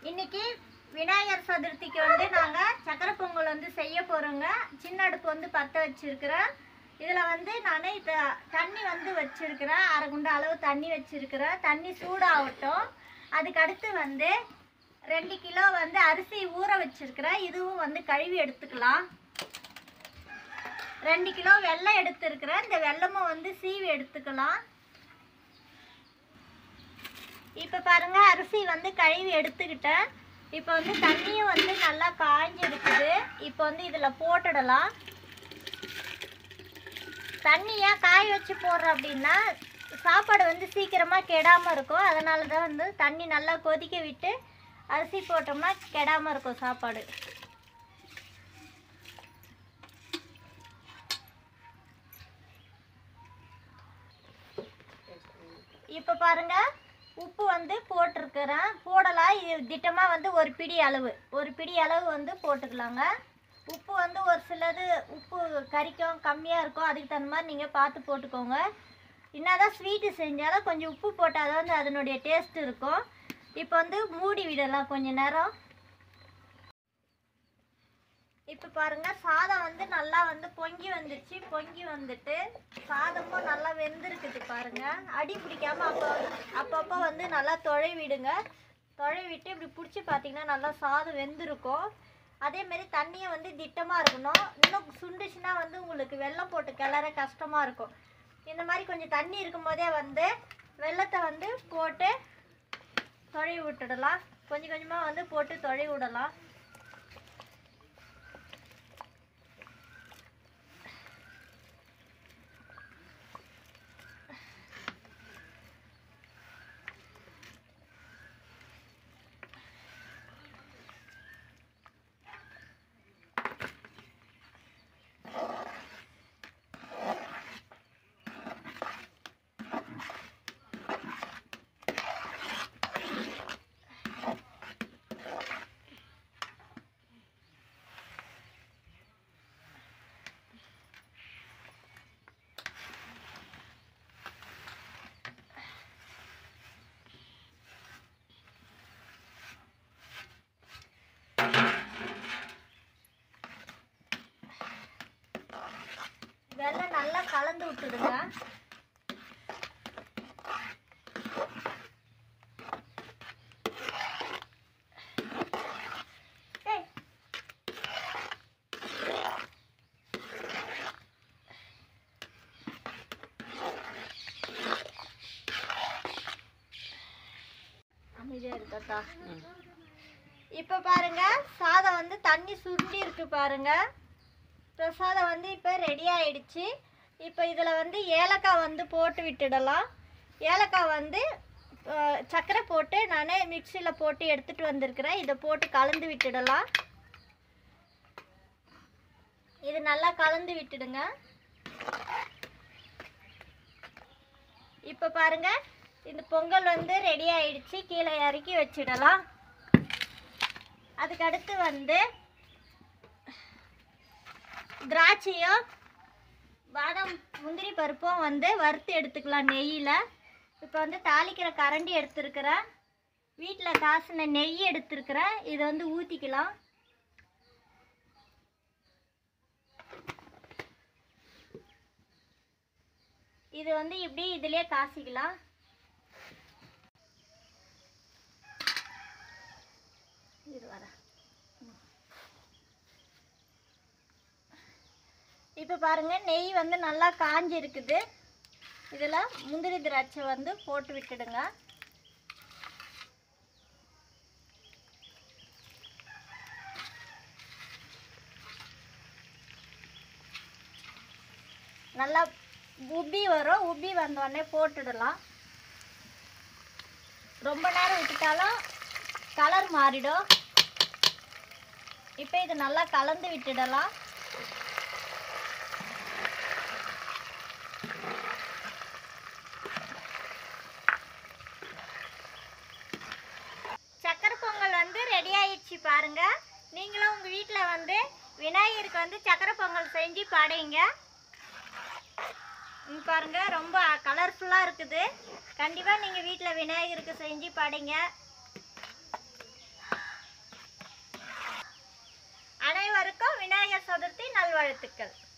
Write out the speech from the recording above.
இன்னைக்கு விநாயகர் சதுர்த்திக்கு வந்து நாங்கள் சக்கரை பொங்கல் வந்து செய்ய போகிறோங்க சின்ன அடுப்பு வந்து பற்ற வச்சிருக்கிறேன் இதில் வந்து நான் இப்போ தண்ணி வந்து வச்சிருக்கிறேன் அரை குண்டு அளவு தண்ணி வச்சிருக்கிறேன் தண்ணி சூடாகட்டும் அதுக்கு அடுத்து வந்து ரெண்டு கிலோ வந்து அரிசி ஊற வச்சிருக்கிறேன் இதுவும் வந்து கழுவி எடுத்துக்கலாம் ரெண்டு கிலோ வெல்லம் எடுத்துருக்கிறேன் இந்த வெல்லமும் வந்து சீவி எடுத்துக்கலாம் இப்போ பாருங்க அரிசி வந்து கழுவி எடுத்துக்கிட்டேன் இப்போ வந்து தண்ணியும் வந்து நல்லா காஞ்சிருக்குது இப்போ வந்து இதில் போட்டுடலாம் தண்ணி ஏன் காய வச்சு போடுறோம் அப்படின்னா சாப்பாடு வந்து சீக்கிரமாக கெடாமல் இருக்கும் அதனால தான் வந்து தண்ணி நல்லா கொதிக்க விட்டு அரிசி போட்டோம்னா கெடாமல் இருக்கும் சாப்பாடு இப்போ பாருங்க உப்பு வந்து போட்டிருக்கிறேன் போடலாம் இது திட்டமாக வந்து ஒரு பிடி அளவு ஒரு பிடி அளவு வந்து போட்டுக்கலாங்க உப்பு வந்து ஒரு சிலது உப்பு கறிக்கும் கம்மியாக இருக்கும் அதுக்கு தகுந்த மாதிரி நீங்கள் பார்த்து போட்டுக்கோங்க என்னதான் ஸ்வீட்டு செஞ்சாலும் கொஞ்சம் உப்பு போட்டால் தான் வந்து அதனுடைய டேஸ்ட் இருக்கும் இப்போ வந்து மூடி விடலாம் கொஞ்ச நேரம் இப்போ பாருங்க சாதம் வந்து நல்லா வந்து பொங்கி வந்துருச்சு பொங்கி வந்துட்டு சாதமும் நல்லா வெந்திருக்குது பாருங்க அடி பிடிக்காம அப்போ அப்பப்போ வந்து நல்லா தொழை விடுங்க தொழை விட்டு இப்படி பிடிச்சி பார்த்தீங்கன்னா நல்லா சாதம் வெந்திருக்கும் அதே மாதிரி தண்ணியை வந்து திட்டமாக இருக்கணும் இன்னும் சுண்டுச்சுன்னா வந்து உங்களுக்கு வெல்லம் போட்டு கிளற கஷ்டமாக இருக்கும் இந்த மாதிரி கொஞ்சம் தண்ணி இருக்கும்போதே வந்து வெள்ளத்தை வந்து போட்டு தொழை விட்டுடலாம் கொஞ்சம் கொஞ்சமாக வந்து போட்டு தொழை விடலாம் வெள்ளம் நல்லா கலந்து விட்டுடுங்க ஏய். அமைதியா இருக்கட்டா இப்போ பாருங்க சாதம் வந்து தண்ணி சுண்டி இருக்கு பாருங்க பிரசாதம் வந்து இப்போ ரெடி ஆயிடுச்சு இப்போ இதில் வந்து ஏலக்காய் வந்து போட்டு விட்டுடலாம் ஏலக்காய் வந்து அஹ், சர்க்கரை போட்டு நான் மிக்சியில் போட்டு எடுத்துகிட்டு வந்திருக்கிறேன் இதை போட்டு கலந்து விட்டுடலாம் இது நல்லா கலந்து விட்டுடுங்க இப்போ பாருங்க இந்த பொங்கல் வந்து ரெடி ஆயிடுச்சு கீழே இறக்கி வச்சிடலாம் அதுக்கு அடுத்து வந்து திராட்சையும் பாதாம் முந்திரி பருப்பும் வந்து வறுத்து எடுத்துக்கலாம் நெய்யில் இப்போ வந்து தாளிக்கிற கரண்டி எடுத்துருக்கிறேன் வீட்டில் காசின நெய் எடுத்துருக்கிறேன் இதை வந்து ஊற்றிக்கலாம் இது வந்து இப்படி இதுலயே காசிக்கலாம் இது வர இப்போ பாருங்க நெய் வந்து நல்லா காஞ்சி இருக்குது இதில் முந்திரி திராட்சை வந்து போட்டு விட்டுடுங்க நல்லா உப்பி வரும் உப்பி வந்தோடனே போட்டுடலாம் ரொம்ப நேரம் விட்டுட்டாலும் கலர் மாறிடும் இப்போ இது நல்லா கலந்து விட்டுடலாம் சக்கரை பொங்கல் வந்து ரெடி ஆயிடுச்சு பாருங்க நீங்களும் உங்கள் வீட்டில் வந்து விநாயகருக்கு வந்து சக்கரை பொங்கல் செஞ்சு படைங்க இங்க பாருங்க ரொம்ப கலர்ஃபுல்லாக இருக்குது கண்டிப்பாக நீங்கள் வீட்டில் விநாயகருக்கு செஞ்சு படைங்க விநாயகர் சதுர்த்தி நல்வாழ்த்துக்கள்